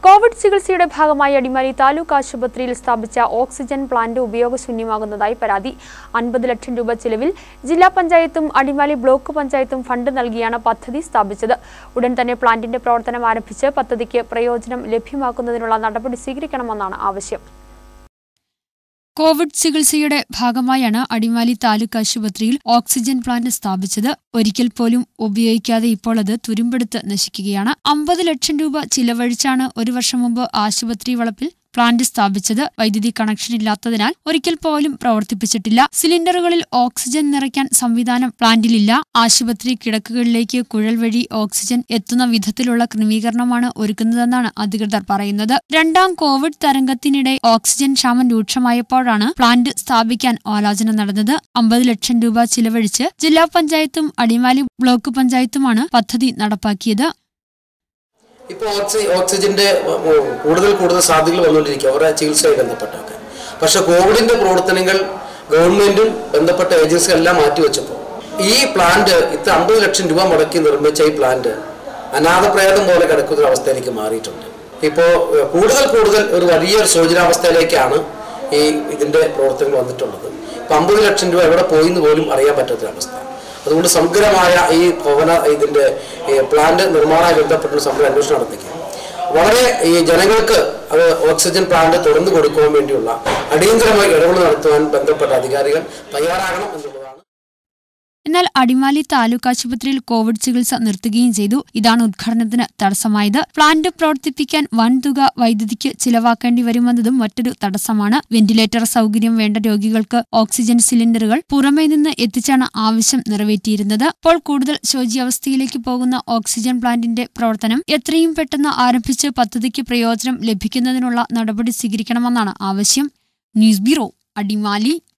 Covid ചികിത്സയുടെ ഭാഗമായി അടിമാലി താലൂക്ക് ആശുപത്രിയിൽ സ്ഥാപിച്ച ഓക്സിജൻ പ്ലാന്റ് ഉപയോഗശൂന്യമാകുന്നതായി പരാതി അൻപത് ലക്ഷം രൂപ ചിലവിൽ ജില്ലാ പഞ്ചായത്തും അടിമാലി ബ്ലോക്ക് പഞ്ചായത്തും ഫണ്ട് നൽകിയാണ് പദ്ധതി സ്ഥാപിച്ചത് ഉടൻ തന്നെ പ്ലാന്റിന്റെ പ്രവർത്തനം ആരംഭിച്ച് പദ്ധതിക്ക് പ്രയോജനം ലഭ്യമാക്കുന്നതിനുള്ള നടപടി സ്വീകരിക്കണമെന്നാണ് ആവശ്യം കോവിഡ് ചികിത്സയുടെ ഭാഗമായാണ് അടിമാലി താലൂക്ക് ആശുപത്രിയിൽ ഓക്സിജൻ പ്ലാന്റ് സ്ഥാപിച്ചത് ഒരിക്കൽ പോലും ഉപയോഗിക്കാതെ ഇപ്പോൾ അത് തുരുമ്പെടുത്ത് നശിക്കുകയാണ് അമ്പത് ലക്ഷം രൂപ ചിലവഴിച്ചാണ് ഒരു വർഷം മുമ്പ് ആശുപത്രി വളപ്പിൽ പ്ലാന്റ് സ്ഥാപിച്ചത് വൈദ്യുതി കണക്ഷൻ ഇല്ലാത്തതിനാൽ ഒരിക്കൽ പോലും പ്രവർത്തിപ്പിച്ചിട്ടില്ല സിലിണ്ടറുകളിൽ ഓക്സിജൻ നിറയ്ക്കാൻ സംവിധാനം പ്ലാന്റിലില്ല ആശുപത്രി കിടക്കുകളിലേക്ക് കുഴൽ വഴി ഓക്സിജൻ എത്തുന്ന വിധത്തിലുള്ള ക്രമീകരണമാണ് ഒരുക്കുന്നതെന്നാണ് അധികൃതർ പറയുന്നത് രണ്ടാം കോവിഡ് തരംഗത്തിനിടെ ഓക്സിജൻ ക്ഷാമം രൂക്ഷമായപ്പോഴാണ് പ്ലാന്റ് സ്ഥാപിക്കാൻ ആലോചന നടന്നത് അമ്പത് ലക്ഷം രൂപ ചിലവഴിച്ച് ജില്ലാ പഞ്ചായത്തും അടിമാലി ബ്ലോക്ക് പഞ്ചായത്തുമാണ് പദ്ധതി നടപ്പാക്കിയത് ഇപ്പോൾ ഓക്സി ഓക്സിജന്റെ ഉം, കൂടുതൽ കൂടുതൽ സാധ്യതകൾ വന്നുകൊണ്ടിരിക്കുക അവരുടെ ചികിത്സയുമായി ബന്ധപ്പെട്ടൊക്കെ പക്ഷെ കോവിഡിന്റെ പ്രവർത്തനങ്ങൾ ഗവൺമെന്റും ബന്ധപ്പെട്ട ഏജൻസികൾ എല്ലാം മാറ്റിവെച്ചപ്പോൾ ഈ പ്ലാന്റ് ഇത്ര അമ്പത് ലക്ഷം രൂപ മുടക്കി നിർമ്മിച്ച ഈ പ്ലാന്റ് അനാഥപ്രേതം പോലെ കിടക്കുന്ന ഒരു അവസ്ഥയിലേക്ക് മാറിയിട്ടുണ്ട് ഇപ്പോൾ ഏഹ്, കൂടുതൽ കൂടുതൽ ഒരു വലിയൊരു ശോചനാവസ്ഥയിലേക്കാണ് ഈ ഇതിന്റെ പ്രവർത്തനങ്ങൾ വന്നിട്ടുള്ളത് ഇപ്പം അമ്പത് ലക്ഷം രൂപ എവിടെ പോയി എന്ന് പോലും അറിയാൻ പറ്റാത്തൊരവസ്ഥ അതുകൊണ്ട് സമഗ്രമായ ഈ ഭവന ഇതിന്റെ ഈ പ്ലാന്റ് നിർമ്മാണവുമായി ബന്ധപ്പെട്ട സമഗ്ര അന്വേഷണം നടത്തിക്കുക വളരെ ഈ ജനങ്ങൾക്ക് അത് ഓക്സിജൻ പ്ലാന്റ് തുറന്നു കൊടുക്കുവാൻ വേണ്ടിയുള്ള അടിയന്തരമായി ഇടപെടൽ നടത്തുവാൻ ബന്ധപ്പെട്ട അധികാരികൾ തയ്യാറാകണം എന്നുള്ളതാണ് എന്നാൽ അടിമാലി താലൂക്ക് ആശുപത്രിയിൽ കോവിഡ് ചികിത്സ നിർത്തുകയും ചെയ്തു ഇതാണ് ഉദ്ഘാടനത്തിന് തടസ്സമായത് പ്ലാന്റ് പ്രവർത്തിപ്പിക്കാൻ വൻതുക വൈദ്യുതിക്ക് ചിലവാക്കേണ്ടി വരുമെന്നതും മറ്റൊരു തടസ്സമാണ് വെന്റിലേറ്റർ സൗകര്യം വേണ്ട രോഗികൾക്ക് ഓക്സിജൻ സിലിണ്ടറുകൾ പുറമേ നിന്ന് എത്തിച്ചാണ് ആവശ്യം നിറവേറ്റിയിരുന്നത് ഇപ്പോൾ കൂടുതൽ ശോച്യാവസ്ഥയിലേക്ക് പോകുന്ന ഓക്സിജൻ പ്ലാന്റിന്റെ പ്രവർത്തനം എത്രയും പെട്ടെന്ന് ആരംഭിച്ച് പദ്ധതിക്ക് പ്രയോജനം ലഭിക്കുന്നതിനുള്ള നടപടി സ്വീകരിക്കണമെന്നാണ് ആവശ്യം ന്യൂസ് ബ്യൂറോ അടിമാലി